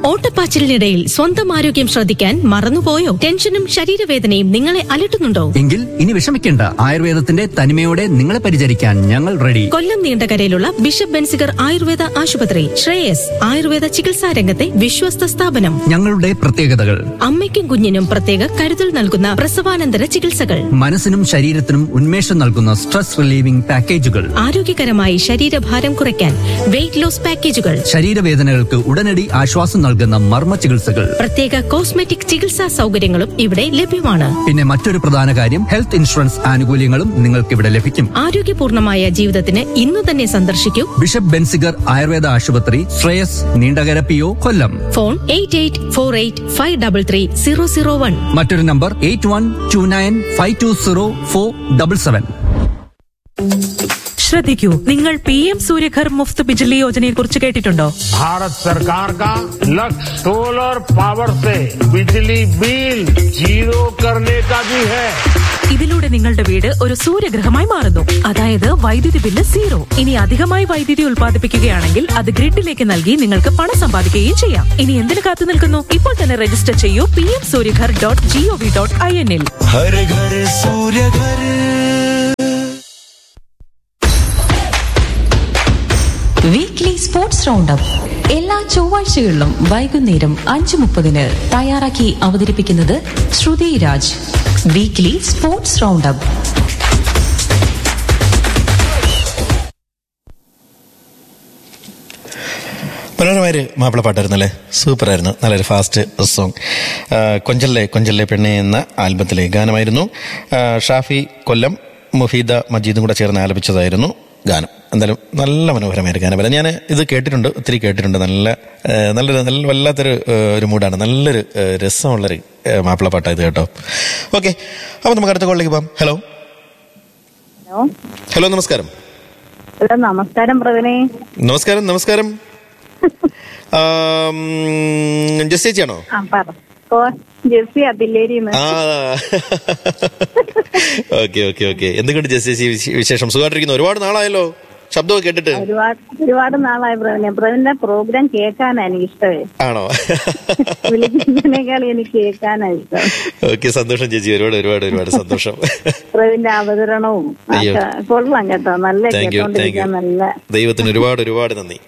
ഓട്ടപ്പാച്ചിലിനിടയിൽ സ്വന്തം ആരോഗ്യം ശ്രദ്ധിക്കാൻ മറന്നുപോയോ ടെൻഷനും ശരീരവേദനയും നിങ്ങളെ അലട്ടുന്നുണ്ടോ എങ്കിൽ ഇനി വിഷമിക്കേണ്ട ആയുർവേദത്തിന്റെ തനിമയോടെ നിങ്ങളെ പരിചരിക്കാൻ ഞങ്ങൾ റെഡി കൊല്ലം നീണ്ടകരയിലുള്ള ബിഷപ്പ് ബെൻസിഗർ ആയുർവേദ ആശുപത്രി ശ്രേയസ് ആയുർവേദ ചികിത്സാ രംഗത്തെ വിശ്വസ്ത സ്ഥാപനം ഞങ്ങളുടെ പ്രത്യേകതകൾ അമ്മയ്ക്കും കുഞ്ഞിനും പ്രത്യേക കരുതൽ നൽകുന്ന പ്രസവാനന്തര ചികിത്സകൾ മനസ്സിനും ശരീരത്തിനും ഉന്മേഷം നൽകുന്ന സ്ട്രെസ് റിലീവിംഗ് പാക്കേജുകൾ ആരോഗ്യകരമായി ശരീരഭാരം കുറയ്ക്കാൻ വെയിറ്റ് ലോസ് പാക്കേജുകൾ ശരീരവേദനകൾക്ക് ഉടനടി ആശ്വാസം നൽകുന്ന മർമ്മ ചികിത്സകൾ പ്രത്യേക കോസ്മെറ്റിക് ചികിത്സാ സൗകര്യങ്ങളും ഇവിടെ ലഭ്യമാണ് പിന്നെ മറ്റൊരു പ്രധാന കാര്യം ഹെൽത്ത് ഇൻഷുറൻസ് ആനുകൂല്യങ്ങളും നിങ്ങൾക്ക് ഇവിടെ ലഭിക്കും ആരോഗ്യപൂർണമായ ജീവിതത്തിന് ഇന്നു തന്നെ സന്ദർശിക്കൂ ബിഷപ്പ് ബെൻസിഗർ ആയുർവേദ ആശുപത്രി Shreyas Neendakara P O Kollam phone eight eight four eight five double three zero zero one മറ്റൊരു number eight one two nine five two zero four double seven ശ്രദ്ധിക്കൂ നിങ്ങൾ പി എം സൂര്യഘർ മുഫ്ത് ബിജ്ലി യോജനയെ കുറിച്ച് കേട്ടിട്ടുണ്ടോ भारत सरकार का लक्ष्य सोलर पावर से बिजली बिल जीरो करने का भी है ഇതിലൂടെ നിങ്ങളുടെ വീട് ഒരു സൂര്യഗ്രഹമായി മാറുന്നു അതായത് വൈദ്യുതി ബില്ല് സീറോ ഇനി അധികമായി വൈദ്യുതി ഉൽപ്പാദിപ്പിക്കുകയാണെങ്കിൽ അത് ഗ്രിഡിലേക്ക് നൽകി നിങ്ങൾക്ക് പണം സമ്പാദിക്കുകയും ചെയ്യാം ഇനി എന്തിനു കാത്തു നിൽക്കുന്നു ഇപ്പോൾ തന്നെ രജിസ്റ്റർ ചെയ്യൂ P M Suryaghar dot G O V എന്നിൽ हर घर सूर्य घर വീക്ക്ലി സ്പോർട്സ് റൗണ്ടപ്പ് എല്ലാ ചൊവ്വാഴ്ചകളിലും വൈകുന്നേരം അഞ്ചു മുപ്പതിന് തയ്യാറാക്കി അവതരിപ്പിക്കുന്നത് Shruti Raj weekly sports roundup മനോഹരമായൊരു മാപ്പിളപ്പാട്ടായിരുന്നു അല്ലേ സൂപ്പറായിരുന്നു നല്ലൊരു ഫാസ്റ്റ് സോങ് ആ, കൊഞ്ചല്ലേ കൊഞ്ചല്ലേ പെണ്ണെ എന്ന ആൽബത്തിലെ ഗാനമായിരുന്നു ആ, ഷാഫി കൊല്ലം മുഫീദ മജീദും കൂടെ ചേർന്ന് ആലപിച്ചതായിരുന്നു ഗാനം എന്തായാലും നല്ല മനോഹരമായൊരു ഗാനം ഞാൻ ഇത് കേട്ടിട്ടുണ്ട് ഒത്തിരി കേട്ടിട്ടുണ്ട് നല്ല ആ, നല്ലൊരു നല്ല വല്ലാത്തൊരു ആ, ഒരു മൂഡാണ് നല്ലൊരു ആ, രസമുള്ളൊരു ആ, മാപ്പിളപ്പാട്ടാണ് ഇത് കേട്ടോ ഓക്കെ അപ്പോൾ നമുക്ക് അടുത്ത കോളിലേക്ക് പോകാം ഹലോ ഹലോ ഹലോ നമസ്കാരം ഹലോ നമസ്കാരം പ്രവീണേ നമസ്കാരം നമസ്കാരം ആം, ജസ് ചേച്ചിയാണോ ആ പറ ഓ ജെസ്സി അതില്ലേരിന്ന് ആ ഓക്കെ ഓക്കെ ഓക്കെ എന്തുകൊണ്ട് ജസ് ചേച്ചി വിശേ- വിശേഷം സുഖമായിട്ടിരിക്കുന്നു ഒരുപാട് നാളായല്ലോ ശബ്ദമൊക്കെ കേട്ടിട്ട് ഒരുപാട് ഒരുപാട് നാളായി പ്രവീണെ പ്രവീണിന്റെ പ്രോഗ്രാം കേൾക്കാനാ എനിക്ക് ഇഷ്ടമേ ആണോ വിളിക്കുന്നതിനേക്കാൾ എനിക്ക് കേൾക്കാനാ ഇഷ്ടം ഓക്കെ സന്തോഷം ചേച്ചി ഒരുപാട് ഒരുപാട് ഒരുപാട് സന്തോഷം പ്രവീണിന്റെ അവതരണവും അയ്യോ. ഒക്കെ കൊള്ളാം കേട്ടോ നല്ല താങ്ക് യു താങ്ക് യു കേട്ടോണ്ടിരിക്കാൻ നല്ല ദൈവത്തിന് ഒരുപാട് ഒരുപാട് നന്ദി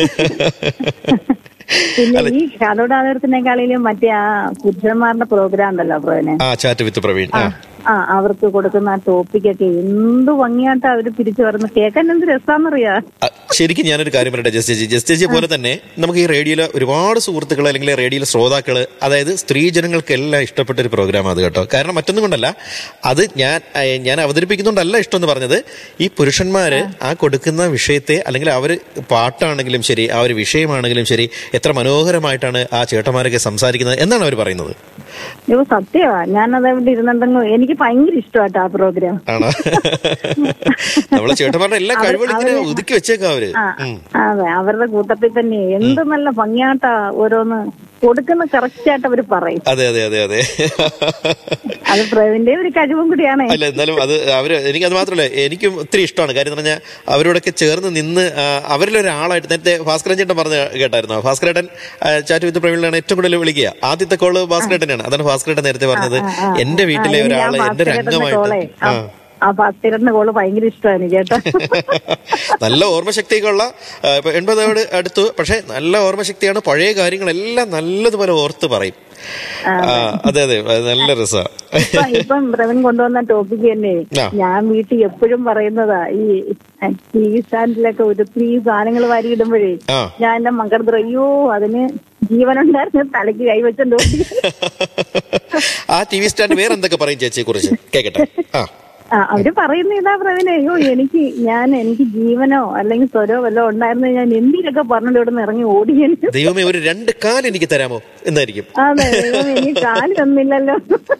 പിന്നെ അല്ല. ഈ കലോടാതരത്തിനേക്കാളിലും മറ്റേ ആ പുരുഷന്മാരുടെ പ്രോഗ്രാം ഉണ്ടല്ലോ പ്രവീണെ ആ ചാറ്റ് വിത്ത് പ്രവീൺ ആ ആ ആ അവർക്ക് കൊടുക്കുന്ന ആ ടോപ്പിക്കൊക്കെ എന്ത് ഭംഗിയായിട്ടാ അവര് തിരിച്ചു വരുന്നത് കേൾക്കാൻ എന്ത് രസാന്നറിയാ ആ, ശരിക്കും ഞാനൊരു കാര്യം പറയട്ടെ ജസ്റ്റ് ചേച്ചി ജസ്റ്റ് ചേച്ചിയെ പോലെ തന്നെ നമുക്ക് ഈ റേഡിയോയിലെ ഒരുപാട് സുഹൃത്തുക്കൾ അല്ലെങ്കിൽ റേഡിയോയിലെ ശ്രോതാക്കള് അതായത് സ്ത്രീ ജനങ്ങൾക്കെല്ലാം ഇഷ്ടപ്പെട്ട ഒരു പ്രോഗ്രാം അത് കേട്ടോ കാരണം മറ്റൊന്നും കൊണ്ടല്ല അത് ഞാൻ ഏ, ഞാൻ അവതരിപ്പിക്കുന്നുണ്ടല്ല ഇഷ്ടം എന്ന് പറഞ്ഞത് ഈ പുരുഷന്മാര് ആ കൊടുക്കുന്ന വിഷയത്തെ അല്ലെങ്കിൽ അവര് പാട്ടാണെങ്കിലും ശരി ആ ഒരു വിഷയമാണെങ്കിലും ശരി എത്ര മനോഹരമായിട്ടാണ് ആ ചേട്ടന്മാരൊക്കെ സംസാരിക്കുന്നത് എന്നാണ് അവർ പറയുന്നത് അയ്യോ സത്യമാ ഞാനത് ഇവിടെ ഇരുന്നുണ്ടെങ്കിൽ എനിക്ക് ഭയങ്കര ഇഷ്ടമായിട്ട് ആ പ്രോഗ്രാം ആണോ നമ്മളെ ചേട്ടന്മാരുടെ എല്ലാ അവർ- കഴിവുകളും ഇങ്ങനെ അവര് ഒതുക്കി വെച്ചേക്കാം അവര് ആ ഉം. അതെ അവരുടെ കൂട്ടത്തിൽ തന്നെ എന്ത് നല്ല ഭംഗിയായിട്ടാ ഓരോന്ന് കൊടുക്കുന്ന കറക്റ്റ് ആയിട്ട് അവര് പറയും അതെ അതെ അതെ അതെ അത് പ്രവീണിന്റെ ഒരു കഴിവും കൂടിയാണ് അല്ല എന്നാലും അത് അവര് എനിക്കത് മാത്രമല്ല എനിക്കും ഒത്തിരി ഇഷ്ടമാണ് കാര്യം എന്ന് പറഞ്ഞാൽ അവരോടൊക്കെ ചേർന്ന് നിന്ന് ആ, അവരിലൊരാളായിട്ട് നേരത്തെ ഭാസ്കരൻ ചേട്ടൻ പറഞ്ഞ കേട്ടായിരുന്നു ഭാസ്കരേട്ടൻ ചാറ്റ് വിത്ത് പ്രവീണിലാണ് ഏറ്റവും കൂടുതൽ വിളിക്കുക ആദ്യത്തെ കോള് ഭാസ്കരേട്ടനാണ് അതാണ് ഭാസ്കരേട്ടൻ നേരത്തെ പറഞ്ഞത് എന്റെ വീട്ടിലെ ആ, ഒരാള് ഞാൻ എന്റെ ഒരു ഭാസ്കരേട്ടന്റെ കോളേ, അംഗമായിട്ട് ആ, ആ ഭാസ്കരന്റെ കോള് ഭയങ്കര ഇഷ്ടമാണ് കേട്ടോ നല്ല ഓർമ്മശക്തിയൊക്കെ ഉള്ള ആ, ഇപ്പൊ എൺപതോട് അടുത്തു പക്ഷെ നല്ല ഓർമ്മശക്തിയാണ് പഴയ കാര്യങ്ങളെല്ലാം നല്ലതുപോലെ ഓർത്ത് പറയും ആ, അതെ അതെ അത് നല്ല രസാ ഇപ്പൊ ഇപ്പം പ്രവീൺ കൊണ്ടുവന്ന ടോപ്പിക് തന്നെ ആ. ഞാൻ വീട്ടിൽ എപ്പോഴും പറയുന്നതാ ഈ ടി വി സ്റ്റാൻഡിലൊക്കെ ഒത്തിരി സാധനങ്ങൾ വാരിയിടുമ്പോഴേ ആ. ഞാൻ എന്റെ മക്കളുടെ അയ്യോ അതിന് ജീവനുണ്ടായിരുന്നു തലയ്ക്ക് കൈവച്ചോണ്ട് ഓടി ആ ടി വി സ്റ്റാൻഡ് വേറെ എന്തൊക്കെ പറയും ചേച്ചിയെ കുറിച്ച് കേക്കട്ടെ ആ ആ അവര് പറയുന്ന ഇതാ പ്രവീണ അയ്യോ എനിക്ക് ഞാൻ എനിക്ക് ജീവനോ അല്ലെങ്കിൽ സ്വരോ വല്ലോ ഉണ്ടായിരുന്നു ഞാൻ എന്തിനൊക്കെ പറഞ്ഞിട്ട് ഇവിടെ നിന്ന് ഇറങ്ങി ഓടിയെന്ന് ദൈവമേ ഒരു രണ്ട് കാൽ എനിക്ക് തരാമോ എന്നായിരിക്കും അതെ ദൈവമേ, എനിക്ക് കാല് തന്നില്ലല്ലോ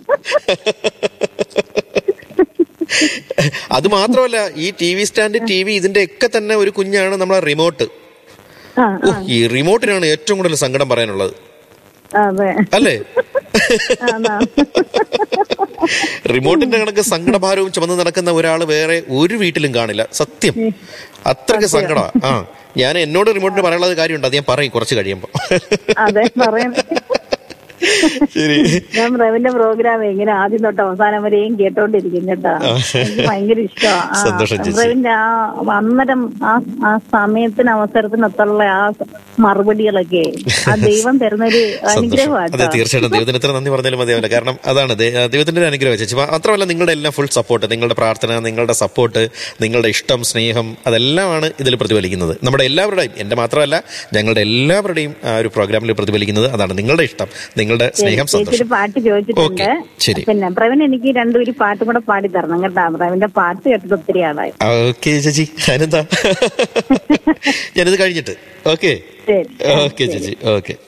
അത് മാത്രമല്ല ഈ T V stand T V ഇതിന്റെ ഒക്കെ തന്നെ ഒരു കുഞ്ഞാണ് നമ്മളെ റിമോട്ട് ആ ഓ ഈ റിമോട്ടിനാണ് ഏറ്റവും കൂടുതൽ സങ്കടം പറയാനുള്ളത് അതെ അല്ലേ ആണോ? റിമോട്ടിന്റെ കണക്ക് സങ്കടഭാരവും ചുമന്ന് നടക്കുന്ന ഒരാൾ വേറെ ഒരു വീട്ടിലും കാണില്ല സത്യം അത്രയ്ക്ക് സങ്കടമാ ആ ഞാൻ എന്നോട് റിമോട്ടിന് പറയാനുള്ള കാര്യമുണ്ട് അത് ഞാൻ പറയും കുറച്ച് കഴിയുമ്പോ അതെ പറയുന്നത് ശരി ഞാൻ പ്രവിന്റെ പ്രോഗ്രാം ഇങ്ങനെ ആദ്യം തൊട്ട് അവസാനം വരെയും കേട്ടോണ്ടിരിക്കും കേട്ടോ എനിക്ക് ഭയങ്കര സന്തോഷം ഇഷ്ടമാണ് ചേച്ചി. പ്രവിന്റെ ആ അന്നേരം ആ ആ സമയത്തിന് അവസരത്തിനൊത്തുള്ള ആ മറുപടികളൊക്കെ ആ ദൈവം തരുന്നൊരു സന്തോഷം അതെ അനുഗ്രഹമാട്ടോ തീർച്ചയായിട്ടും ദൈവത്തിന് എത്ര നന്ദി പറഞ്ഞാലും മതിയാവില്ല കാരണം അതാണ് ദൈ- ദൈവത്തിന്റെ ഒരു അനുഗ്രഹം ചേച്ചി മാത്രമല്ല നിങ്ങളുടെ എല്ലാം ഫുൾ സപ്പോർട്ട് നിങ്ങളുടെ പ്രാർത്ഥന നിങ്ങളുടെ സപ്പോർട്ട് നിങ്ങളുടെ ഇഷ്ടം സ്നേഹം അതെല്ലാമാണ് ഇതിൽ പ്രതിഫലിക്കുന്നത് നമ്മുടെ എല്ലാവരുടെയും എന്റെ മാത്രമല്ല ഞങ്ങളുടെ എല്ലാവരുടെയും ആ ഒരു പ്രോഗ്രാമിൽ പ്രതിഫലിക്കുന്നത് അതാണ് നിങ്ങളുടെ ഇഷ്ടം നിങ്ങളുടെ സ്നേഹം ചേച്ചി ഒരു സന്തോഷം പാട്ട് ചോദിച്ചിട്ടുണ്ട് ഓക്കേ, ശരി. പിന്നെ പ്രവീൺ എനിക്ക് രണ്ടുപേരും പാട്ടും കൂടെ പാടി തരണം കേട്ടോ പ്രവീന്റെ പാട്ട് കേട്ടിട്ട് ഒത്തിരി ആളായി ഓക്കെ ചേച്ചി അതിനെന്താ ഞാനിത് കഴിഞ്ഞിട്ട് ഓക്കെ ശരി ഓക്കെ ചേച്ചി ഓക്കെ